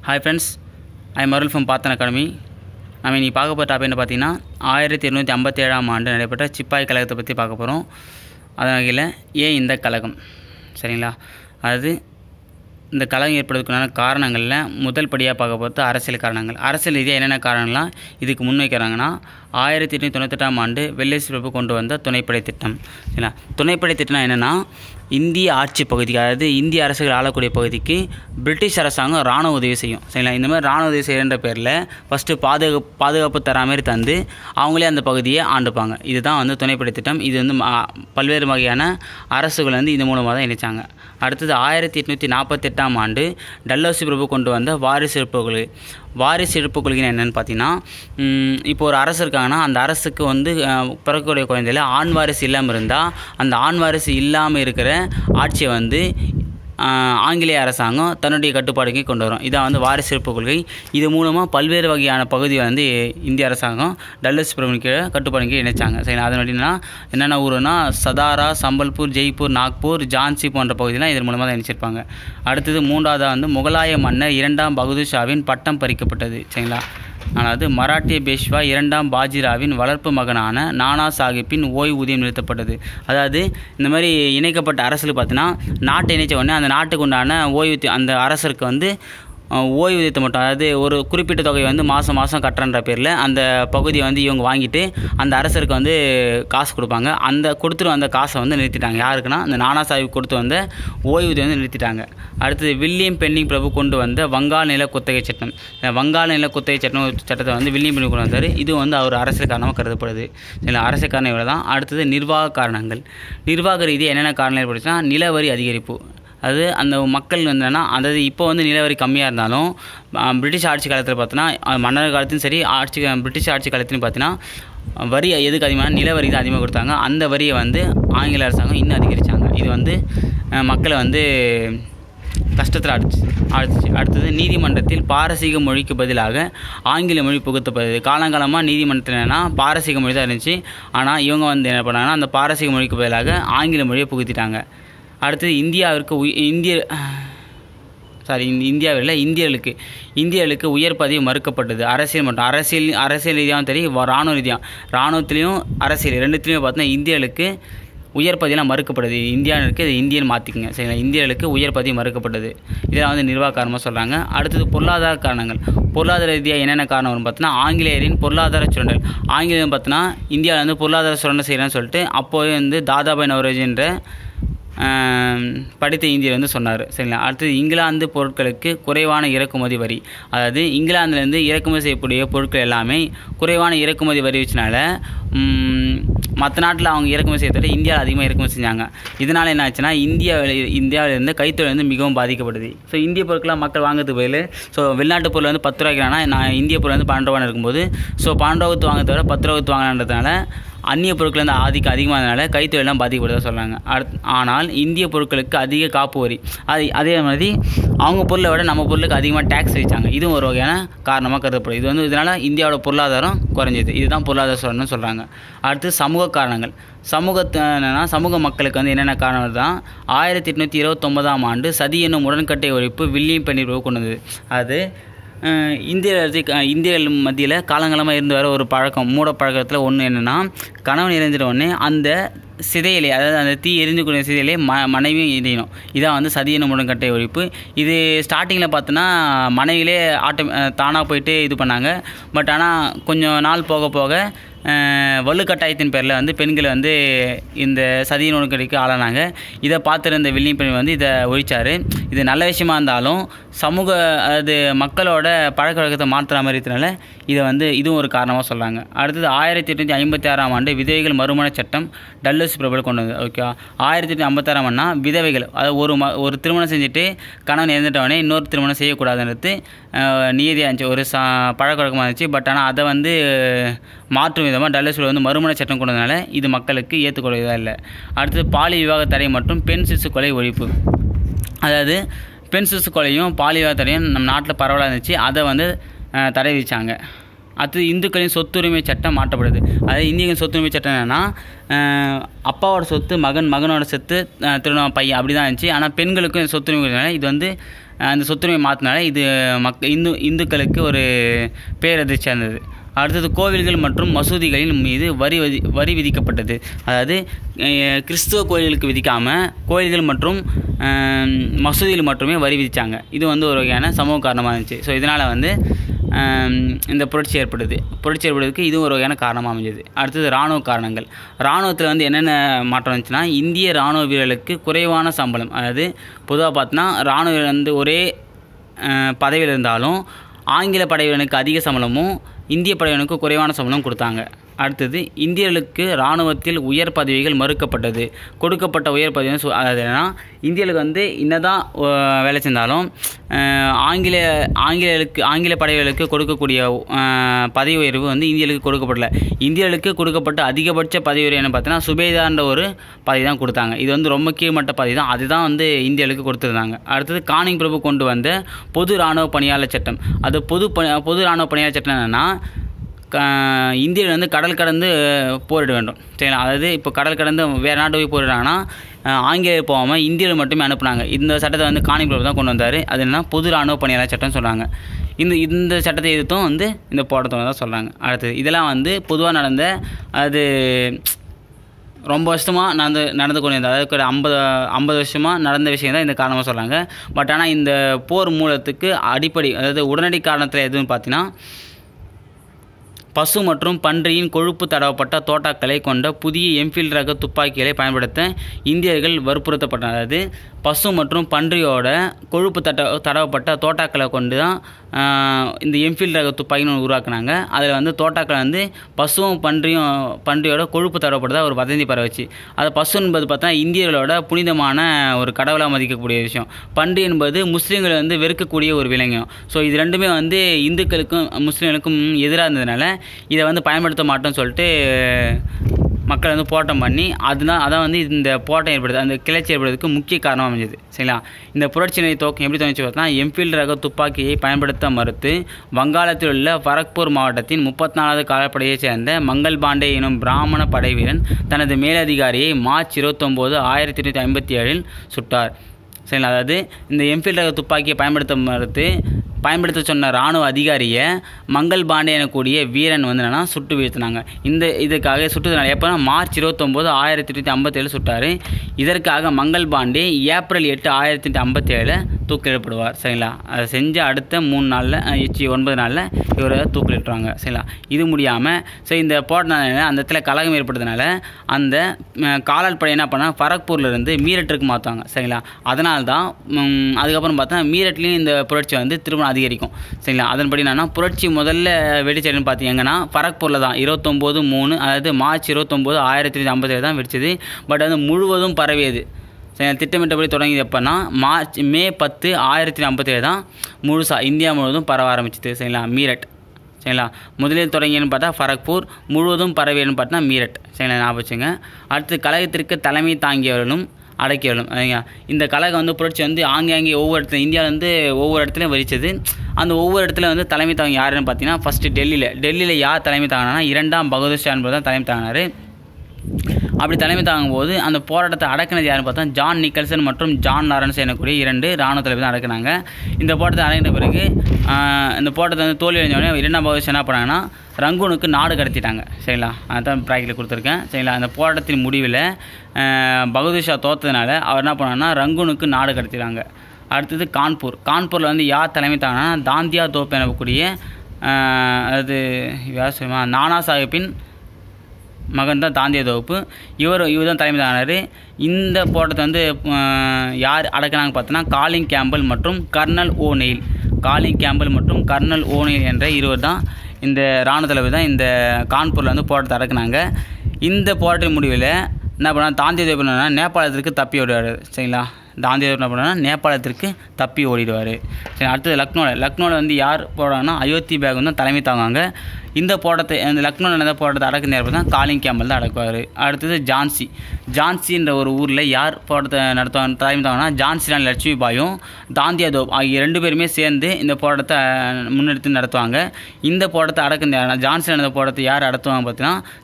hi friends I மருள் from பாத்தன் academy நம்ம இன்னைக்கு பார்க்க போகிற டாபிக் என்ன பார்த்தீங்கன்னா ஆயிரத்தி எண்ணூற்றி ஐம்பத்தேழாம் ஆண்டு நடைபெற்ற சிப்பாய் கழகத்தை பற்றி பார்க்க போகிறோம் அதன் வகையில் ஏன் இந்த கழகம் சரிங்களா அதாவது இந்த கலகம் ஏற்படுவதற்கான காரணங்களில் முதல் படியாக பார்க்க போகிறது அரசியல் காரணங்கள் அரசியல் ரீதியாக என்னென்ன காரணங்கள்லாம் இதுக்கு முன்வைக்கிறாங்கன்னா ஆயிரத்தி எட்நூற்றி தொண்ணூத்தெட்டாம் ஆண்டு வெள்ளேசி பிரபு கொண்டு வந்த துணைப்படை திட்டம் சரிங்களா துணைப்படை திட்டம்னா என்னென்னா இந்திய ஆட்சி பகுதிக்கு அதாவது இந்திய அரசுகள் ஆளக்கூடிய பகுதிக்கு பிரிட்டிஷ் அரசாங்கம் இராணுவ உதவி செய்யும் சரிங்களா இந்த மாதிரி இராணுவ உதவி செய்கிற பேரில் ஃபஸ்ட்டு பாதுகாப்பு பாதுகாப்பு தர மாதிரி தந்து அவங்களே அந்த பகுதியை ஆண்டுப்பாங்க இதுதான் வந்து துணைப்படை திட்டம் இது வந்து ம- பல்வேறு வகையான அரசுகள் வந்து இது மூலமாக தான் இணைச்சாங்க அடுத்தது ஆயிரத்தி எட்நூற்றி நாற்பத்தெட்டாம் ஆண்டு டல்லோசி பிரபு கொண்டு வந்த வாரிசு இழப்பு கொள்கை வாரிசு இழப்பு கொள்கை என்னென்னு பார்த்தீங்கன்னா ம், இப்போ ஒரு அரசு இருக்காங்கன்னா அந்த அரசுக்கு வந்து அஹ், பிறக்கக்கூடிய குழந்தையில ஆண் வாரிசு இல்லாமல் இருந்தால் அந்த ஆண் வாரிசு இல்லாமல் இருக்கிற ஆட்சியை வந்து ஆஹ், ஆங்கிலேய அரசாங்கம் தன்னுடைய கட்டுப்பாடுக்கு கொண்டு வரும் இதான் வந்து வாரிசு இழப்பு கொள்கை இது மூலமாக பல்வேறு வகையான பகுதியை வந்து இந்திய அரசாங்கம் டல்லஸ் பிரபுவின் கீழே கட்டுப்பாடு கீழே இணைச்சாங்க சரிங்களா அதன் அப்படின்னா என்னென்ன ஊருனா சதாரா சம்பல்பூர் ஜெய்ப்பூர் நாக்பூர் ஜான்சி போன்ற பகுதியெலாம் இதன் மூலமாக தான் இணைச்சிருப்பாங்க அடுத்தது மூன்றாவதாக வந்து முகலாய மன்னர் இரண்டாம் பகதூர் ஷாவின் பட்டம் பறிக்கப்பட்டது சரிங்களா அதாவது மராட்டிய பேஷ்வா இரண்டாம் பாஜிராவின் வளர்ப்பு மகனான நானா சாஹிப்பின் ஓய்வூதியம் நிறுத்தப்பட்டது அதாவது இந்த மாதிரி இணைக்கப்பட்ட அரசுக்கு பார்த்தீங்கன்னா நாட்டை இணைச்ச உடனே அந்த நாட்டுக்கு உண்டான ஓய்வூதியம் அந்த அரசருக்கு வந்து அஹ், ஓய்வூதியத்தை மட்டும் அதாவது ஒரு குறிப்பிட்ட தொகை வந்து மாதம் மாதம் கட்டுறன்ற பேரில் அந்த பகுதியை வந்து இவங்க வாங்கிட்டு அந்த அரசருக்கு வந்து காசு கொடுப்பாங்க அந்த கொடுத்துட்டு வந்த காசை வந்து நிறுத்திட்டாங்க யாருக்குன்னா அந்த நானா சாஹிப் கொடுத்து வந்த ஓய்வூதியம் வந்து நிறுத்திட்டாங்க அடுத்தது வில்லியம் பென்னிங் பிரபு கொண்டு வந்த வங்காள் நில குத்தகை சட்டம் இந்த வங்காள நில குத்தகை சட்டம் ஒரு சட்டத்தை வந்து வில்லியம் பென்னிங் கொண்டு வந்தார் இது வந்து அவர் அரசியல் காரணமாக கருதப்படுது இதில் அரசியல் காரணம் இவ்வளோ தான் அடுத்தது நிர்வாக காரணங்கள் நிர்வாக ரீதியாக என்னென்ன காரணம் ஏற்படுச்சுன்னா நிலவரி அதிகரிப்பு அது அந்த மக்கள் வந்து என்னன்னா அதாவது இப்போ வந்து நிலவரி கம்மியாக இருந்தாலும் ஆ, பிரிட்டிஷ் ஆட்சி காலத்தில் பார்த்தோன்னா மன்னர் காலத்துலையும் சரி ஆட்சி பிரிட்டிஷ் ஆட்சி காலத்துலையும் பார்த்தீங்கன்னா வரி எதுக்கு அதிகமாக நிலவரி தான் அதிகமாக கொடுத்தாங்க அந்த வரியை வந்து ஆங்கில அரசாங்கம் இன்னும் அதிகரித்தாங்க இது வந்து ஆ, மக்களை வந்து கஷ்டத்தில் அடிச்சு அடிச்சு அடுத்தது நீதிமன்றத்தில் பாரசீக மொழிக்கு பதிலாக ஆங்கில மொழி புகுத்தப்படுது காலங்காலமாக நீதிமன்றத்தில் என்னன்னா பாரசீக மொழி தான் இருந்துச்சு ஆனால் இவங்க வந்து என்ன பண்ணாங்கன்னா அந்த பாரசீக மொழிக்கு பதிலாக ஆங்கில மொழியை புகுத்திட்டாங்க அடுத்தது இந்தியாவிற்கு உய் இந்திய சாரி இந்த இந்தியாவில் இந்தியர்களுக்கு இந்தியர்களுக்கு உயர் பதவி மறுக்கப்பட்டது அரசியல் மற்றும் அரசியல் அரசியல் ரீதியாகவும் சரி வ- இராணுவ ரீதியாக இராணுவத்திலையும் அரசியல் ரெண்டுத்துலேயும் பார்த்தீங்கன்னா இந்தியர்களுக்கு உயர் பதவியெல்லாம் மறுக்கப்படுது இந்தியாவிற்கு இது இந்தியன் மாற்றிக்குங்க சரிங்களா இந்தியர்களுக்கு உயர் பதவி மறுக்கப்பட்டது இதெல்லாம் வந்து நிர்வாக காரணமாக சொல்கிறாங்க அடுத்தது பொருளாதார காரணங்கள் பொருளாதார ரீதியாக என்னென்ன காரணம் வரும்னு பார்த்தோன்னா ஆங்கிலேயரின் பொருளாதார சுரண்டல் ஆங்கிலேயர் பார்த்தோன்னா இந்தியாவில் வந்து பொருளாதார சுரண்டல் செய்கிறேன்னு சொல்லிட்டு அப்போவே வந்து தாதாபாய் நவரோஜி என்ற ஆம், படித்த இந்தியர் வந்து சொன்னார் சரிங்களா அடுத்தது இங்கிலாந்து பொருட்களுக்கு குறைவான இறக்குமதி வரி அதாவது இங்கிலாந்துலேருந்து இறக்குமதி செய்யக்கூடிய பொருட்கள் எல்லாமே குறைவான இறக்குமதி வரி வச்சனால மற்ற நாட்டில் அவங்க இறக்குமதி செய்யறத விட இந்தியாவில் அதிகமாக இறக்குமதி செஞ்சாங்க இதனால் என்ன ஆச்சுன்னா இந்தியாவில் இந்தியாவிலேருந்து கைத்தொழில் வந்து மிகவும் பாதிக்கப்படுது ஸோ இந்திய பொருட்களாக மக்கள் வாங்குறதுக்கு பதில் ஸோ வெளிநாட்டு பொருள் வந்து பத்து ரூபாய்க்குனா நான் இந்திய பொருள் வந்து பன்னெண்டு ரூபான்னு இருக்கும்போது ஸோ பன்னெண்டு ரூபாய்க்கு வாங்குறத விட பத்து ரூபாய்க்கு வாங்கினதுனால அந்நிய பொருட்கள் வந்து ஆதிக்கம் அதிகமானதுனால கைத்தொழிலாம் பாதிக்கப்படுதா சொல்கிறாங்க அடுத் ஆனால் இந்திய பொருட்களுக்கு அதிக காப்பு வரி அது அதே மாதிரி அவங்க பொருளை விட நம்ம பொருளுக்கு அதிகமாக டேக்ஸ் வச்சாங்க இதுவும் ஒரு வகையான காரணமாக கருதப்படுது இது வந்து இதனால் இந்தியாவோட பொருளாதாரம் குறைஞ்சிது இதுதான் பொருளாதார சுரண்டல்னு சொல்கிறாங்க அடுத்து சமூக காரணங்கள் சமூகத்து என்னன்னா சமூக மக்களுக்கு வந்து என்னென்ன காரணம் தான் ஆயிரத்தி எட்நூற்றி இருபத்தொன்பதாம் ஆண்டு சதி என்னும் உடன்கட்டை ஒழிப்பு வில்லியம் பெண்ணி கொண்டு வந்தது அது அஹ் இந்திய இந்தியர்கள் மத்தியில் காலங்காலமாக இருந்து வர ஒரு பழக்கம் மூட பழக்கத்தில் ஒன்று என்னென்னா கணவன் இறந்துட்ட உடனே அந்த சிதையிலே அதாவது அந்த தீ எரிஞ்சுக்கூடிய சிதையிலே ம மனைவியும் எரியணும் இதான் வந்து சதியன முடங்கட்டை ஒழிப்பு இது ஸ்டார்டிங்கில் பார்த்தோன்னா மனைவிலே ஆட்டோ தானாக போயிட்டு இது பண்ணாங்க பட் ஆனால் கொஞ்சம் நாள் போக போக அஹ், வலுக்கட்டாயத்தின் பேரில் வந்து பெண்களை வந்து இந்த சதியின் ஒழுங்கடிக்கு ஆளானாங்க இதை பார்த்துருந்த வில்லியம் பெண் வந்து இதை ஒழிச்சார் இது நல்ல விஷயமா இருந்தாலும் சமூக அதாவது மக்களோட பழக்க வழக்கத்தை மாற்றுற மாதிரி இருக்கிறனால இதை வந்து இதுவும் ஒரு காரணமாக சொல்கிறாங்க அடுத்தது ஆயிரத்தி எட்நூற்றி ஐம்பத்தி ஆறாம் ஆண்டு விதவைகள் மறுமண சட்டம் டல்லஸ் பிரபல் கொண்டு வந்தது ஓகேவா ஆயிரத்தி எட்நூற்றி ஐம்பத்தாறாம் ஆண்டுனா விதவைகள் அதாவது ஒரு ம ஒரு திருமணம் செஞ்சுட்டு கணவன் இறந்துட்டவனே இன்னொரு திருமணம் செய்யக்கூடாதுன்றது அஹ், நியதியாக இருந்துச்சு ஒரு சா பழக்க வழக்கமாக இருந்துச்சு பட் ஆனால் அதை வந்து மாற்றும் விதமாக டல்லஸ் பிரபு வந்து மறுமண சட்டம் கொண்டு வந்தனால இது மக்களுக்கு ஏற்றுக்கொள்வதாக இல்லை அடுத்தது பாலி விவாக தடை மற்றும் பெண் சிசு கொலை ஒழிப்பு அதாவது பெண் சிசு கொலையும் பாலி விவாக தடையும் நம்ம நாட்டில் பரவலாக இருந்துச்சு அதை வந்து அஹ், தடை விதிச்சாங்க அடுத்து இந்துக்களின் சொத்துரிமை சட்டம் மாற்றப்படுது அதாவது இந்தியர்களின் சொத்துரிமை சட்டம் என்னென்னா அப்பாவோட சொத்து மகன் மகனோட சொத்து அஹ், திருமணம் பையன் அப்படி தான் இருந்துச்சு ஆனால் பெண்களுக்கும் சொத்துரிமை இருக்கிறதுனால இது வந்து அந்த சொத்துரிமை மாற்றினால இது மக் இந்து இந்துக்களுக்கு ஒரு பேரதிர்ச்சியாக இருந்தது அடுத்தது கோவில்கள் மற்றும் மசூதிகளின் மீது வரி வதி வரி விதிக்கப்பட்டது அதாவது அஹ், கிறிஸ்துவ கோயில்களுக்கு விதிக்காமல் கோயில்கள் மற்றும் அஹ், மசூதிகள் மட்டுமே வரி விதித்தாங்க இது வந்து ஒரு வகையான சமூக காரணமாக இருந்துச்சு ஸோ இதனால் வந்து அஹ், இந்த புரட்சி ஏற்படுது புரட்சி ஏற்படுறதுக்கு இதுவும் ஒரு வகையான காரணமாக அமைஞ்சது அடுத்தது இராணுவ காரணங்கள் இராணுவத்தில் வந்து என்னென்ன மாற்றம் வந்துச்சுன்னா இந்திய இராணுவ வீரர்களுக்கு குறைவான சம்பளம் அதாவது பொதுவாக பார்த்தோன்னா இராணுவ வீரர் வந்து ஒரே அஹ், பதவியில் இருந்தாலும் ஆங்கில படைவீரனுக்கு அதிக சம்பளமும் இந்திய படைவீரனுக்கு குறைவான சம்பளம் கொடுத்தாங்க அடுத்தது இந்தியர்களுக்கு இராணுவத்தில் உயர் பதவிகள் மறுக்கப்பட்டது கொடுக்கப்பட்ட உயர் பதவி வந்து சு- அதாவது என்னன்னா இந்தியர்களுக்கு வந்து என்னதான் அஹ், வேலை செஞ்சாலும் அஹ், ஆங்கில ஆங்கிலேயர்களுக்கு ஆங்கில படைகளுக்கு கொடுக்கக்கூடிய அஹ், பதவி உயர்வு வந்து இந்தியர்களுக்கு கொடுக்கப்படல இந்தியர்களுக்கு கொடுக்கப்பட்ட அதிகபட்ச பதவி உயர்வு என்ன பார்த்தீங்கன்னா சுபேதார்ன்ற ஒரு பதவி தான் கொடுத்தாங்க இது வந்து ரொம்ப கீழ்மட்ட பதவி தான் அதுதான் வந்து இந்தியர்களுக்கு கொடுத்துருந்தாங்க அடுத்தது கானிங் பிரபு கொண்டு வந்த பொது இராணுவ பணியாளர் சட்டம் அது பொது ப பொது இராணுவ பணியாளர் சட்டம் என்னென்னா இந்தியர்கள் வந்து கடல் கடந்து போரிட வேண்டும் சரிங்களா அதாவது இப்போ கடல் கடந்து வேறு நாட்டு போய் போரிடுறாங்கன்னா அஹ், ஆங்கிலேயர் போகாமல் இந்தியர்கள் மட்டுமே அனுப்புனாங்க இந்த சட்டத்தை வந்து கானிங் பிரபு தான் கொண்டு வந்தார் அது என்ன பொது இராணுவ பணியாளர் சட்டம்னு சொல்கிறாங்க இந்த இந்த சட்டத்தை எதிர்த்தும் வந்து இந்த போராட்டத்தை தான் சொல்கிறாங்க அடுத்தது இதெல்லாம் வந்து பொதுவாக நடந்த அது ரொம்ப வருஷமாக நடந்து நடந்து கொண்டு இருந்தது அதாவது ஒரு ஐம்பது ஐம்பது வருஷமாக நடந்த விஷயம் தான் இந்த காரணமாக சொல்கிறாங்க பட் ஆனால் இந்த போர் மூலத்துக்கு அடிப்படை அதாவது உடனடி காரணத்தில் எதுன்னு பார்த்தீங்கன்னா பசு மற்றும் பன்றியின் கொழுப்பு தடவப்பட்ட தோட்டாக்களை கொண்ட புதிய எம்ஃபீல்ட் ரக துப்பாக்கிகளை பயன்படுத்த இந்தியர்கள் வற்புறுத்தப்பட்டனர் அதாவது பசு மற்றும் பன்றியோட கொழுப்பு தட்ட தடவப்பட்ட தோட்டாக்களை கொண்டு தான் ஆஹ், இந்த எம்ஃபீல்ட் ரக துப்பாக்கின்னு ஒன்று உருவாக்குனாங்க அதில் வந்து தோட்டாக்களை வந்து பசுவும் பன்றியும் பன்றியோட கொழுப்பு தடவப்பட்டதாக ஒரு வதந்தி பரவச்சு அது பசு என்பது பார்த்தா இந்தியர்களோட புனிதமான ஒரு கடவுளாக மதிக்கக்கூடிய விஷயம் பன்றி என்பது முஸ்லீம்களை வந்து வெறுக்கக்கூடிய ஒரு விலங்கம் ஸோ இது ரெண்டுமே வந்து இந்துக்களுக்கும் முஸ்லீம்களுக்கும் எதிராக இருந்ததுனால இதை வந்து பயன்படுத்த மாட்டோம்னு சொல்லிட்டு மக்கள் வந்து போராட்டம் பண்ணி அதுதான் அதான் வந்து இந்த போராட்டம் ஏற்படுது அந்த கிளர்ச்சி ஏற்படுறதுக்கு முக்கிய காரணமாக அமைஞ்சது சரிங்களா இந்த புரட்சியினை துவக்கம் எப்படி தோணுச்சு பார்த்தா எம்ஃபீல்டு ரக துப்பாக்கியை பயன்படுத்த மறுத்து வங்காளத்தில் உள்ள ஃபரக்பூர் மாவட்டத்தின் முப்பத்தி நாலாவது காலப்படையைச் சேர்ந்த மங்கள் பாண்டே எனும் பிராமண படை வீரன் தனது மேலதிகாரியை மார்ச் இருபத்தொம்போது ஆயிரத்தி எட்நூற்றி ஐம்பத்தி ஏழில் சுட்டார் சரிங்களா அதாவது இந்த எம்ஃபீல்டு ரக துப்பாக்கியை பயன்படுத்த மறுத்து பயன்படுத்த சொன்ன இராணுவ அதிகாரியை மங்கள் பாண்டே எனக்கூடிய வீரன் வந்து என்னன்னா சுட்டு வீழ்த்தினாங்க இந்த இதுக்காக சுட்டதுனால எப்போனா மார்ச் இருபத்தொம்போது ஆயிரத்தி எட்நூற்றி ஐம்பத்தேழு சுட்டார் இதற்காக மங்கள் பாண்டே ஏப்ரல் எட்டு ஆயிரத்தி எட்நூற்றி ஐம்பத்தேழில் தூக்கிலிடப்படுவார் சரிங்களா அதை செஞ்ச அடுத்த மூணு நாளில் எச்சி ஒன்பது நாளில் இவரை தூக்கிலிட்டுறாங்க சரிங்களா இது முடியாமல் சரி இந்த போட்டனால அந்த இடத்துல கலகம் ஏற்பட்டதுனால அந்த அஹ், காலாட் படை என்ன பண்ணால் ஃபரக்பூர்ல இருந்து மீரட்டுக்கு மாற்றுவாங்க சரிங்களா அதனால தான் ம், அதுக்கப்புறம் பார்த்தா மீரட்லேயும் இந்த புரட்சி வந்து திரும்ப அதிகரிக்கும் சரிங்களா அதன்படி என்னன்னா புரட்சி முதல்ல வெடிச்சதுன்னு பார்த்தீங்கன்னா ஃபரக்பூரில் தான் இருபத்தொம்போது மூணு அதாவது மார்ச் இருபத்தொம்போது ஆயிரத்தி தொள்ளாயிரத்தி ஐம்பத்தேழு தான் வெடிச்சது பட் அது முழுவதும் பரவியது சரி திட்டமிட்டபடி தொடங்கியது எப்போனா மார்ச் மே பத்து ஆயிரத்தி ஐம்பத்தேழு தான் முழுசாக இந்தியா முழுவதும் பரவ ஆரம்பிச்சது சரிங்களா மீரட் சரிங்களா முதலில் தொடங்கியன்னு பார்த்தா ஃபரக்பூர் முழுவதும் பரவியன்னு பார்த்தா மீரட் சரிங்களா ஞாபகம் வச்சுங்க அடுத்து கழகத்திற்கு தலைமை தாங்கியவர்களும் அடக்கியவர்களும் சரிங்களா இந்த கழகம் வந்து புரட்சி வந்து ஆங்காங்கே ஒவ்வொரு இடத்துல இந்தியாவில் வந்து ஒவ்வொரு இடத்துலையும் வரிச்சது அந்த ஒவ்வொரு இடத்துல வந்து தலைமை தாங்கி யாருன்னு பார்த்தீங்கன்னா ஃபஸ்ட்டு டெல்லியில் டெல்லியில் யார் தலைமை தாங்கினா இரண்டாம் பகதூர் ஷா என்பவர் தான் தலைமை தாங்கினார் அப்படி தலைமை தாங்கும்போது அந்த போராட்டத்தை அடக்கினது யாருன்னு பார்த்தா ஜான் நிக்கல்சன் மற்றும் ஜான் லாரன்ஸ் எனக்கூடிய இரண்டு ராணுவ தலைவர் தான் அடக்குனாங்க இந்த போராட்டத்தை அடங்கின பிறகு ஆஹ், இந்த போராட்டத்தை வந்து தோல்வி அடைஞ்சோடனே இரண்டாம் பகதூர் என்ன பண்ணாங்கன்னா ரங்கூனுக்கு நாடு கடத்திட்டாங்க சரிங்களா அதான் ப்ராக்கெட்டில் கொடுத்துருக்கேன் சரிங்களா அந்த போராட்டத்தின் முடிவில் ஆஹ், பகதூர் ஷா தோத்ததுனால அவர் என்ன பண்ணாங்கன்னா ரங்கூனுக்கு நாடு கடத்திட்டாங்க அடுத்தது கான்பூர் கான்பூரில் வந்து யார் தலைமை தாங்கினா தாந்தியா தோப் எனக்கூடிய ஆஹ், அதாவது யார் சொல்லுமா நானா சாஹிப்பின் மகன் தான் தாந்திய தொகுப்பு இவர் இவர் தான் தலைமை தாங்கினார் இந்த போராட்டத்தை வந்து அஹ், யார் அடக்குனாங்க பார்த்தோன்னா காலிங் கேம்பல் மற்றும் colonel O'Neill Colin Campbell மற்றும் கர்னல் ஓ நெயில் என்ற இருவர் தான் இந்த இராணுவ தலைவர் தான் இந்த கான்பூரில் வந்து போராட்டத்தை அடக்குனாங்க இந்த போராட்ட முடிவில் என்ன பண்ணா தாந்திய தொகுப்பு என்னன்னா நேபாளத்திற்கு தப்பி ஓடுவார் சரிங்களா தாந்திய தொகுப்பு என்ன பண்ணா நேபாளத்திற்கு தப்பி ஓடிடுவார் சரி அடுத்தது லக்னோவில் லக்னோவில் வந்து யார் போடுறாங்கன்னா அயோத்தி பேகம் தான் தலைமை தாங்குவாங்க இந்த போராட்டத்தை அந்த லக்னோவில் நடந்த போராட்டத்தை அடக்கு நேரம் தான் காலிங் கேம்பல் தான் அடக்குவார் அடுத்தது ஜான்சி ஜான்சின்ற ஒரு ஊரில் யார் போராட்டத்தை நடத்துவாங்க தலைமை தாங்கன்னா ஜான்சி ராணி லட்சுமி பாயும் தாந்தியா தோப் ஆகிய ரெண்டு பேருமே சேர்ந்து இந்த போராட்டத்தை முன்னெடுத்து நடத்துவாங்க இந்த போராட்டத்தை அடக்கு நேரம் ஜான்சி நடந்த போராட்டத்தை யார் நடத்துவாங்க பார்த்தீங்கன்னா சர்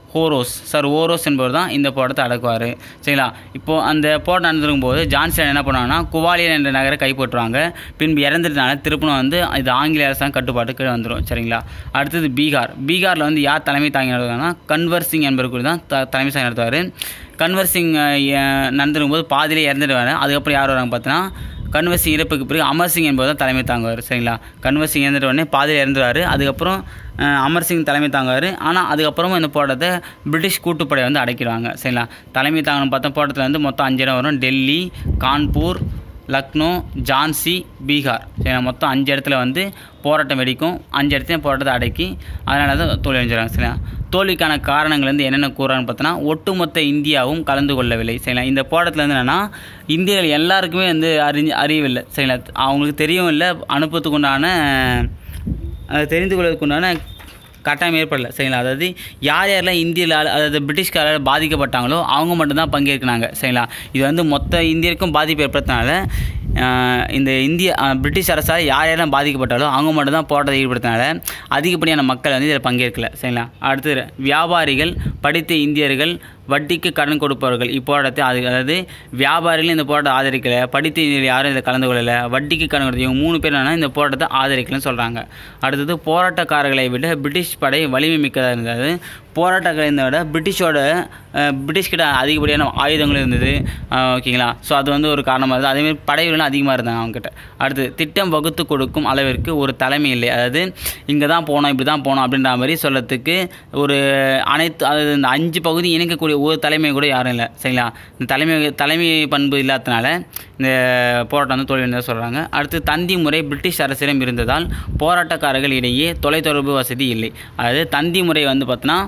ஹோரோஸ் சார் ஓரோஸ் என்பவர் தான் இந்த போராட்டத்தை அடக்குவார் சரிங்களா இப்போது அந்த போராட்டம் நடந்திருக்கும் போது ஜான்சன் என்ன பண்ணுவாங்கன்னா குவாலியர் என்ற நகரை கைப்பற்றுவாங்க பின்பு இறந்துட்டனால திருப்பணம் வந்து இது ஆங்கில அரசாங்க கட்டுப்பாட்டுக்கு வந்துடும் சரிங்களா அடுத்தது பீகார் பீகாரில் வந்து யார் தலைமை தாங்கி நடத்துவாங்கன்னா கன்வர் சிங் என்பவர் தான் த தலைமை தாங்கி நடத்துவார் கன்வர் சிங் நடந்திருக்கும் போது பாதியிலே இறந்துடுவார் அதுக்கப்புறம் யார் வராங்க பார்த்தீங்கன்னா கன்வர் சிங் இறப்புக்கு பிறகு அமர் சிங் என்பவர் தான் தலைமை தாங்குவார் சரிங்களா கன்வர் சிங் இறந்துட்ட உடனே பாதியில் இறந்துருவார் அதுக்கப்புறம் அஹ், அமர் சிங் தலைமை தாங்குவார் ஆனால் அதுக்கப்புறமும் இந்த போராட்டத்தை பிரிட்டிஷ் கூட்டுப்படை வந்து அடைக்கிடுவாங்க சரிங்களா தலைமை தாங்கணும் பார்த்தா போராட்டத்தில் வந்து மொத்தம் அஞ்சு இடம் வரும் டெல்லி கான்பூர் லக்னோ ஜான்சி பீகார் சரிங்களா மொத்தம் அஞ்சு இடத்துல வந்து போராட்டம் வெடிக்கும் அஞ்சு இடத்துலையும் போராட்டத்தை அடக்கி அதனால தான் தோல்வி அடைஞ்சிடறாங்க சரிங்களா தோல்விக்கான காரணங்கள் வந்து என்னென்ன கூறான்னு பார்த்தோன்னா ஒட்டுமொத்த இந்தியாவும் கலந்து கொள்ளவில்லை சரிங்களா இந்த போராட்டத்தில் வந்து என்னென்னா இந்தியர்கள் எல்லாருக்குமே வந்து அறிஞ்சு அறியவில்லை சரிங்களா அவங்களுக்கு தெரியவும் இல்லை அனுப்புறதுக்கு உண்டான அதை தெரிந்து கொள்வதற்கு உண்டான கட்டாயம் ஏற்படல சரிங்களா அதாவது யார் யாரெல்லாம் இந்தியாவில் அதாவது பிரிட்டிஷ்காரால் பாதிக்கப்பட்டாங்களோ அவங்க மட்டும்தான் பங்கேற்கினாங்க சரிங்களா இது வந்து மொத்த இந்தியருக்கும் பாதிப்பு ஏற்படுத்தினால ஆஹ், இந்த இந்திய ஆஹ், பிரிட்டிஷ் அரசால் யார் யாரெல்லாம் பாதிக்கப்பட்டாலோ அவங்க மட்டும்தான் போராட்டத்தை ஈடுபடுத்தினால அதிகப்படியான மக்கள் வந்து இதில் பங்கேற்கல சரிங்களா அடுத்து வியாபாரிகள் படித்த இந்தியர்கள் வட்டிக்கு கடன் கொடுப்பவர்கள் இப்போராட்டத்தை ஆதரி அதாவது வியாபாரிகள் இந்த போராட்டத்தை ஆதரிக்கலை படித்த இந்தியர்கள் யாரும் இதில் கலந்து கொள்ளலை வட்டிக்கு கடன் கொடுத்து இவங்க மூணு பேர் என்னன்னா இந்த போராட்டத்தை ஆதரிக்கலன்னு சொல்கிறாங்க அடுத்தது போராட்டக்காரர்களை விட பிரிட்டிஷ் படை வலிமை மிக்கதாக இருந்தது போராட்டக்காரரை விட பிரிட்டிஷோட அஹ், பிரிட்டிஷ் கிட்ட அதிகப்படியான ஆயுதங்கள் இருந்தது அஹ், ஓகேங்களா ஸோ அது வந்து ஒரு காரணமாக இருந்தது அதேமாதிரி படைகளும் அதிகமாக இருந்தாங்க அவங்ககிட்ட அடுத்து திட்டம் வகுத்து கொடுக்கும் அளவிற்கு ஒரு தலைமை இல்லை அதாவது இங்கே தான் போனோம் இப்படி தான் போனோம் அப்படின்ற மாதிரி சொல்லத்துக்கு ஒரு அனைத்து அதாவது இந்த அஞ்சு பகுதி இணைக்கக்கூடிய ஒரு தலைமை கூட யாரும் இல்லை சரிங்களா இந்த தலைமை தலைமை பண்பு இல்லாதனால இந்த போராட்டம் வந்து தோல்வி சொல்கிறாங்க அடுத்து தந்தி முறை பிரிட்டிஷ் அரசிடம் இருந்ததால் போராட்டக்காரர்கள் இடையே தொலைத்தொடர்பு வசதி இல்லை அதாவது தந்தி முறை வந்து பார்த்தோன்னா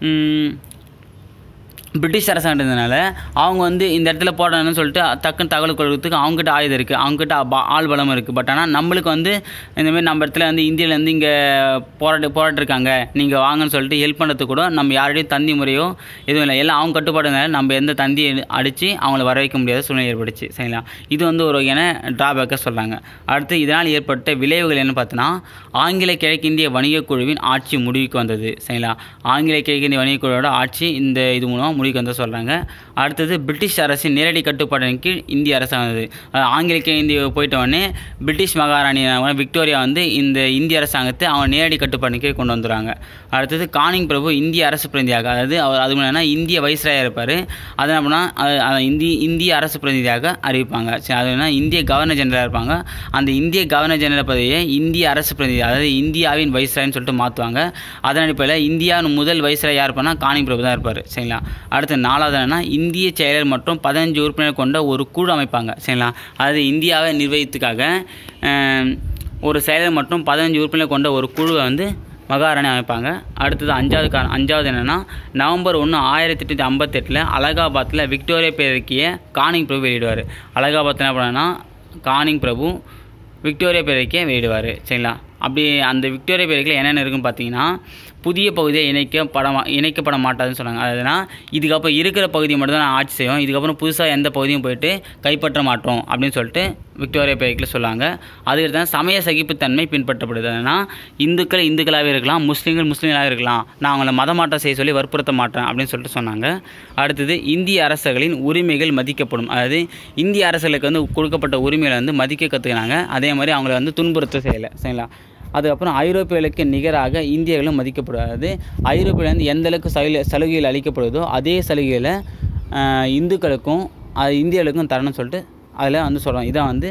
பிரிட்டிஷ் அரசாங்கம் இருந்ததுனால அவங்க வந்து இந்த இடத்துல போடணும்னு சொல்லிட்டு டக்குன்னு தகவல் கொடுக்கறதுக்கு அவங்ககிட்ட ஆயுதம் இருக்குது அவங்ககிட்ட ப- ஆள் பலம் இருக்குது பட் ஆனால் நம்மளுக்கு வந்து இந்தமாரி நம்ம இடத்துல வந்து இந்தியாவிலேருந்து இங்கே போராட்ட போராட்டிருக்காங்க நீங்கள் வாங்கன்னு சொல்லிட்டு ஹெல்ப் பண்ணுறதுக்கு கூட நம்ம யாருடையும் தந்தி முறையோ எதுவும் இல்லை எல்லாம் அவங்க கட்டுப்பாடுனால நம்ம எந்த தந்தியை அடித்து அவங்கள வர வைக்க முடியாத சூழ்நிலை ஏற்பட்டுச்சு சரிங்களா இது வந்து ஒரு வகையான ட்ராபேக்காக சொல்கிறாங்க அடுத்து இதனால் ஏற்பட்ட விளைவுகள் என்ன பார்த்தோன்னா ஆங்கில கிழக்கிந்திய வணிகக் குழுவின் ஆட்சி முடிவுக்கு வந்தது சரிங்களா ஆங்கில கிழக்கிந்திய வணிகக் குழுவோட ஆட்சி இந்த இது மூலமாக முடிவுக்கு வந்து சொல்கிறாங்க அடுத்தது பிரிட்டிஷ் அரசின் நேரடி கட்டுப்பாட்டின் கீழ் இந்திய அரசாங்கம் வந்தது அஹ் ஆங்கில கிழக்கிந்திய போயிட்ட உடனே பிரிட்டிஷ் மகாராணி விக்டோரியா வந்து இந்த இந்திய அரசாங்கத்தை அவங்க நேரடி கட்டுப்பாட்டின் கீழ் கொண்டு வந்துடுறாங்க அடுத்தது கானிங் பிரபு இந்திய அரசு பிரதிநிதியாக அதாவது அவர் அது என்னன்னா இந்திய வைஸ்ராயாக இருப்பார் அது என்ன பண்ணால் அது அது இந்திய இந்திய அரசு பிரதிநிதியாக அறிவிப்பாங்க சரி அது என்ன இந்திய கவர்னர் ஜெனரலாக இருப்பாங்க அந்த இந்திய கவர்னர் ஜெனரல் பதவியை இந்திய அரசு பிரதிநிதி அதாவது இந்தியாவின் வைஸ்ராய்னு சொல்லிட்டு மாற்றுவாங்க அதன் அடிப்படையில் இந்தியாவின் முதல் வைஸ்ராய் யார் இருப்பார்னா கானிங் பிரபு தான் இருப்பார் சரிங்களா அடுத்து நாலாவது என்னன்னா இந்திய செயலர் மற்றும் பதினஞ்சு உறுப்பினர் கொண்ட ஒரு குழு அமைப்பாங்க சரிங்களா அதாவது இந்தியாவை நிர்வகித்துக்காக அஹ், ஒரு செயலர் மற்றும் பதினஞ்சு உறுப்பினர் கொண்ட ஒரு குழுவை வந்து மகாராணி அமைப்பாங்க அடுத்தது அஞ்சாவது கா அஞ்சாவது என்னென்னா நவம்பர் ஒன்று ஆயிரத்தி எட்நூற்றி ஐம்பத்தெட்டில் அலகாபாத்தில் விக்டோரியா பேரக்கிய கானிங் பிரபு வெளியிடுவார் அலகாபாத்தில் என்ன பண்ணான்னா கானிங் பிரபு விக்டோரியா பேரக்கிய வெளியிடுவார் சரிங்களா அப்படி அந்த விக்டோரியா பேரக்கில் என்னென்ன இருக்குன்னு பார்த்தீங்கன்னா புதிய பகுதியை இணைக்கப்பட மா இணைக்கப்பட மாட்டாதுன்னு சொன்னாங்க அதுனா இதுக்கப்புறம் இருக்கிற பகுதியை மட்டும் தான் ஆட்சி செய்வோம் இதுக்கப்புறம் புதுசாக எந்த பகுதியும் போயிட்டு கைப்பற்ற மாட்டோம் அப்படின்னு சொல்லிட்டு விக்டோரியா பேரக்கில் சொல்லாங்க அதுக்கு தான் சமய சகிப்புத்தன்மை பின்பற்றப்படுது அதுனா இந்துக்கள் இந்துக்களாகவே இருக்கலாம் முஸ்லீம்கள் முஸ்லீம்களாக இருக்கலாம் நான் அவங்கள மதமாற்றம் செய்ய சொல்லி வற்புறுத்த மாட்டேன் அப்படின்னு சொல்லிட்டு சொன்னாங்க அடுத்தது இந்திய அரசர்களின் உரிமைகள் மதிக்கப்படும் அதாவது இந்திய அரசர்களுக்கு வந்து கொடுக்கப்பட்ட உரிமைகளை வந்து மதிக்க கற்றுக்கினாங்க அதே மாதிரி அவங்கள வந்து துன்புறுத்த செய்யலை சரிங்களா அதுக்கப்புறம் ஐரோப்பியர்களுக்கு நிகராக இந்தியர்களும் மதிக்கப்படுவது ஐரோப்பியிலேருந்து எந்த அளவுக்கு சலுகை சலுகைகள் அளிக்கப்படுதோ அதே சலுகையில் ஆஹ், இந்துக்களுக்கும் அது இந்தியர்களுக்கும் தரணும்னு சொல்லிட்டு அதில் வந்து சொல்கிறோம் இதான் வந்து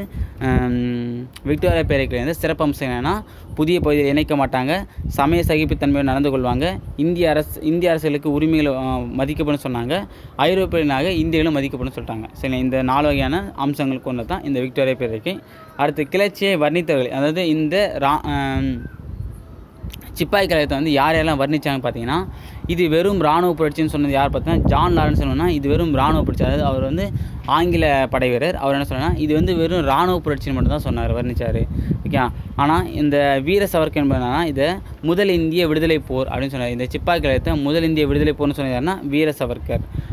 ஆம், விக்டோரியா பேரக்கிலேருந்து சிறப்பம்சம் என்னென்னா புதிய பகுதியில் இணைக்க மாட்டாங்க சமய சகிப்புத்தன்மையோடு நடந்து கொள்வாங்க இந்திய அரசு இந்திய அரசுகளுக்கு உரிமைகள் ஆஹ், மதிக்கப்படும் சொன்னாங்க ஐரோப்பியனாக இந்தியர்களும் மதிக்கப்படும் சொல்லிட்டாங்க சரி இந்த நாலு வகையான அம்சங்கள் கொண்டு தான் இந்த விக்டோரியா பேரக்கை அடுத்து கிளர்ச்சியை வர்ணித்தவர்கள் அதாவது இந்த ரா ஆம், சிப்பாய் கழகத்தை வந்து யார் யாரெல்லாம் வர்ணிச்சாங்க பார்த்தீங்கன்னா இது வெறும் இராணுவ புரட்சின்னு சொன்னது யார் பார்த்தீங்கன்னா ஜான் லாரன்ஸ் சொன்னா இது வெறும் இராணுவ புரட்சி அதாவது அவர் வந்து ஆங்கில படை வீரர் அவர் என்ன சொன்னா இது வந்து வெறும் இராணுவ புரட்சின்னு மட்டும் தான் சொன்னார் வர்ணிச்சார் ஓகே ஆனால் இந்த வீர சவர்க்கர் என்பது என்னன்னா இதை முதல் இந்திய விடுதலை போர் அப்படின்னு சொன்னார் இந்த சிப்பாய் கழகத்தை முதல் இந்திய விடுதலை போர்னு சொன்னது யாருன்னா வீர சவர்க்கர்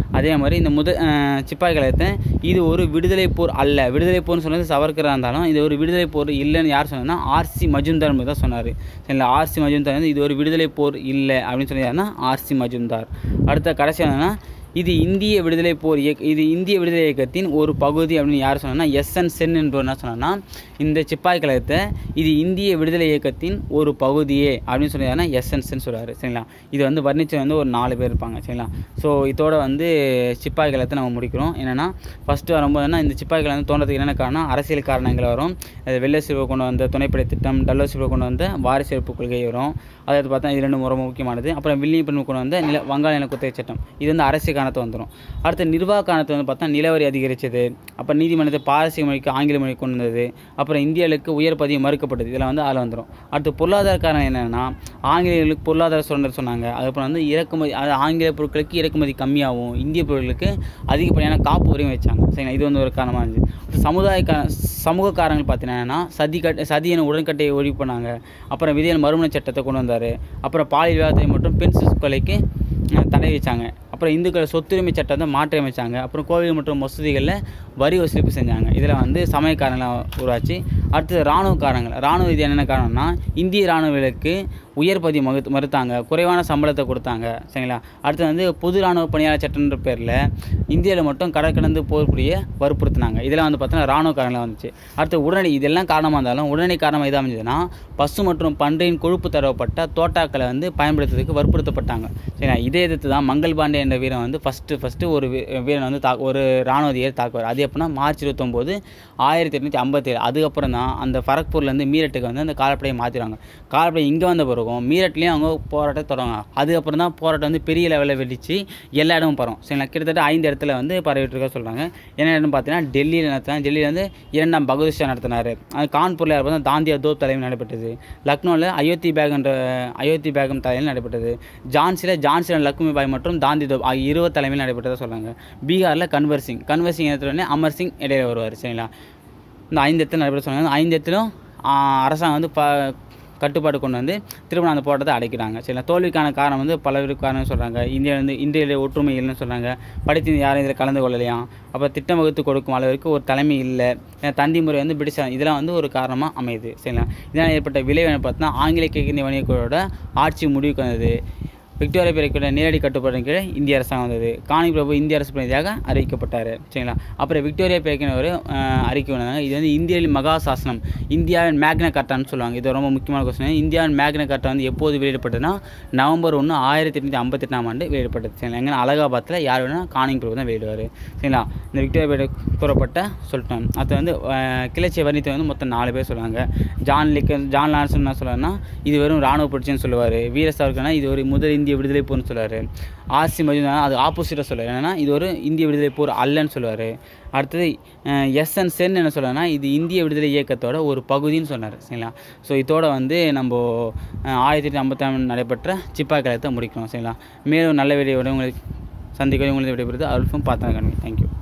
அதே மாதிரி இந்த முத அஹ், சிப்பாய் கழகத்தை இது ஒரு விடுதலை போர் அல்ல விடுதலை போர்னு சொன்னது சவர்கராக இருந்தாலும் இது ஒரு விடுதலை போர் இல்லைன்னு யார் சொன்னதுன்னா ஆர்சி மஜும்தார் என்பது தான் சொன்னார் சரிங்களா ஆர்சி மஜும்தார் வந்து இது ஒரு விடுதலை போர் இல்லை அப்படின்னு சொல்லி யாருன்னா ஆர்சி மஜும்தார் அடுத்த கடைசி என்னன்னா இது இந்திய விடுதலை போர் இயக்க இது இந்திய விடுதலை இயக்கத்தின் ஒரு பகுதி அப்படின்னு யார் சொன்னா எஸ்என் சென் என்பவர் என்ன சொன்னான்னா இந்த சிப்பாய் கழகத்தை இது இந்திய விடுதலை இயக்கத்தின் ஒரு பகுதியே அப்படின்னு சொல்லி எஸ்என் சென் சொல்றாரு சரிங்களா இது வந்து வர்ணிச்சு வந்து ஒரு நாலு பேர் இருப்பாங்க சரிங்களா ஸோ இதோட வந்து சிப்பாய் கழகத்தை நம்ம முடிக்கிறோம் என்னென்னா ஃபஸ்ட்டு வரும்போதுன்னா இந்த சிப்பாய் கழகம் தோன்றதுக்கு என்னென்ன காரணம் அரசியல் காரணங்கள் வரும் அது வெள்ளை சிறுவை கொண்டு வந்த துணைப்படை திட்டம் டல்லோ சிறுவை கொண்டு வந்த வாரிசு எடுப்பு கொள்கை வரும் அதாவது பார்த்தா இது ரெண்டு ரொம்ப முக்கியமானது அப்புறம் வில்லியம் பெண் கொண்டு வந்த நில வங்காள நில குத்தகை சட்டம் இது வந்து அரசியல் காரணத்தை வந்துடும் அடுத்து நிர்வாக காரணத்தை வந்து பார்த்தா நிலவரி அதிகரித்தது அப்புறம் நீதிமன்றத்தை பாரசீக மொழிக்கு ஆங்கில மொழி கொண்டு வந்தது அப்புறம் இந்தியாவுக்கு உயர் பதிவு மறுக்கப்பட்டது இதெல்லாம் வந்து அதில் வந்துடும் அடுத்து பொருளாதார காரணம் என்னென்னா ஆங்கிலேயர்களுக்கு பொருளாதார சுதந்திரம் சொன்னாங்க அதுக்கப்புறம் வந்து இறக்குமதி அது ஆங்கில பொருட்களுக்கு இறக்குமதி கம்மியாகும் இந்திய பொருட்களுக்கு அதிகப்படியான காப்பு வரையும் வச்சாங்க சரிங்களா இது வந்து ஒரு காரணமாக இருந்துச்சு அடுத்து சமுதாய கா சமூக காரணங்கள் பார்த்தீங்கன்னா சதி கட் சதி என உடன்கட்டையை ஒழிவு பண்ணாங்க அப்புறம் விதியல் மறுமண சட்டத்தை கொண்டு வந்தார் அப்புறம் பாலியல் விவாதத்தை மற்றும் பெண் சிசு கொலைக்கு அஹ், தடை வச்சாங்க அப்புறம் இந்துக்கள் சொத்துரிமை சட்டத்தை மாற்றி அமைச்சாங்க அப்புறம் கோவில் மற்றும் மசூதிகளில் வரி வசூலிப்பு செஞ்சாங்க இதில் வந்து சமய காரணங்கள் உருவாச்சு அடுத்தது இராணுவ காரணங்கள் இராணுவ ரீதியாக என்னென்ன காரணம்னா இந்திய இராணுவர்களுக்கு உயர் பதிவு மறு மறுத்தாங்க குறைவான சம்பளத்தை கொடுத்தாங்க சரிங்களா அடுத்து வந்து பொது இராணுவ பணியாளர் சட்டம்ன்ற பேரில் இந்தியாவில் மட்டும் கடல் கடந்து போர் புரிய வற்புறுத்தினாங்க இதெல்லாம் வந்து பார்த்தீங்கன்னா இராணுவ காரணங்களாக வந்துச்சு அடுத்து உடனடி இதெல்லாம் காரணமாக இருந்தாலும் உடனடி காரணமாக எது அமைஞ்சதுன்னா பசு மற்றும் பன்றியின் கொழுப்பு தரப்பட்ட தோட்டாக்களை வந்து பயன்படுத்துறதுக்கு வற்புறுத்தப்பட்டாங்க சரிங்களா இதை எதிர்த்து தான் மங்கள் பாண்டே என்ற வீரன் வந்து ஃபஸ்ட்டு ஃபஸ்ட்டு ஒரு வீ- வீரன் வந்து தா ஒரு இராணுவ அதிகாரி தாக்குவார் அது எப்படின்னா மார்ச் இருபத்தொம்போது ஆயிரத்தி எட்நூற்றி ஐம்பத்தேழு அதுக்கப்புறம் தான் அந்த ஃபரக்பூர்லேருந்து மீரட்டுக்கு வந்து அந்த காலப்படையை மாற்றிடுவாங்க காலப்படை இங்கே வந்த பிறகும் மீரட்லேயும் அவங்க போராட்டம் தொடங்குவாங்க அதுக்கப்புறம் தான் போராட்டம் வந்து பெரிய லெவலில் வெடிச்சு எல்லா இடமும் பரவும் சரிங்களா கிட்டத்தட்ட ஐந்து இடத்துல வந்து பரவிட்டு இருக்க சொல்கிறாங்க என்ன இடம்னு பார்த்தீங்கன்னா டெல்லியில் நடத்தினாங்க டெல்லியில் வந்து இரண்டாம் பகதூர் ஷா நடத்தினார் அது கான்பூரில் பார்த்தா தாந்தியா தோப் தலைமையில் நடைபெற்றது லக்னோவில் அயோத்தி பேகன்ற அயோத்தி பேகம் தலைமையில் நடைபெற்றது ஜான்சியில் ஜான்சி லக்ஷ்மி பாய் மற்றும் தாந்தி தோப் ஆகிய இருவர் தலைமையில் நடைபெற்றதாக சொல்கிறாங்க பீகாரில் கன்வர் சிங் கன்வர் சிங் இடத்துல அமர் சிங் இடையில வருவார் சரிங்களா இந்த ஐந்து இடத்துல நடைபெற்ற சொன்னாங்க ஐந்து இடத்திலும் ஆஹ், அரசாங்கம் வந்து ப கட்டுப்பாடு கொண்டு வந்து திரும்ப அந்த போராட்டத்தை அடைக்கிறாங்க சரிங்களா தோல்விக்கான காரணம் வந்து பலவித காரணம் சொல்கிறாங்க இந்தியா வந்து இந்தியாவிலே ஒற்றுமை இல்லைன்னு சொல்கிறாங்க படித்து யாரும் இதில் கலந்து கொள்ளலையாம் அப்புறம் திட்டம் வகுத்து கொடுக்கும் அளவிற்கு ஒரு தலைமை இல்லை ஏன்னா தந்தி முறை வந்து பிடிச்சாங்க இதெல்லாம் வந்து ஒரு காரணமாக அமையுது சரிங்களா இதனால் ஏற்பட்ட விளைவு என்ன பார்த்தீங்கன்னா ஆங்கில கிழக்கிந்திய வணிகர்களோட ஆட்சி முடிவுக்கு வந்தது விக்டோரியா பிறக்கிற நேரடி கட்டுப்பாட்டின் கீழே இந்திய அரசாங்கம் வந்தது காணி பிரபு இந்திய அரசு பிரதியாக அறிவிக்கப்பட்டார் சரிங்களா அப்புறம் விக்டோரியா பிறக்கின ஒரு அஹ், அறிக்கை வந்தாங்க இது வந்து இந்தியாவின் மகா சாசனம் இந்தியாவின் மேக்னா கட்டான்னு சொல்லுவாங்க இது ரொம்ப முக்கியமான கொஸ்டின் இந்தியாவின் மேக்னா கட்டா வந்து எப்போது வெளியிடப்பட்டதுன்னா நவம்பர் ஒன்று ஆயிரத்தி எட்நூற்றி ஐம்பத்தெட்டாம் ஆண்டு வெளியிடப்பட்டது சரிங்களா எங்கன்னா அலகாபாத்தில் யார் வேணால் காணிங் பிரபு தான் வெளியிடுவார் சரிங்களா இந்த விக்டோரியா பேட கூறப்பட்ட சொல்லிட்டோம் அது வந்து அஹ், கிளர்ச்சியை வர்ணித்து வந்து மொத்தம் நாலு பேர் சொல்லுவாங்க ஜான் லிக்கன் ஜான் லான்சன் என்ன சொல்லுவாருன்னா இது வெறும் ராணுவ புரட்சின்னு சொல்லுவார் வீர சாவர்கர்னா இது ஒரு முதல் இந்திய விடுதலை போர்னு சொல்லுவார் ஆர்சி மஜும்தார் அது ஆப்போசிட்டாக சொல்லுவார் என்னன்னா இது ஒரு இந்திய விடுதலை போர் அல்லன்னு சொல்லுவார் அடுத்தது எஸ்என் சென் என்ன சொல்லுவாருன்னா இது இந்திய விடுதலை இயக்கத்தோட ஒரு பகுதின்னு சொன்னார் சரிங்களா ஸோ இதோட வந்து நம்ம அஹ், ஆயிரத்தி எட்நூற்றி ஐம்பத்தாம் நடைபெற்ற சிப்பாய் கழகத்தை முடிக்கணும் சரிங்களா மேலும் நல்ல வீடியோட உங்களுக்கு சந்திக்க உங்களுக்கு விடைபெறுது அல்ஃபும் பார்த்தா தேங்க்யூ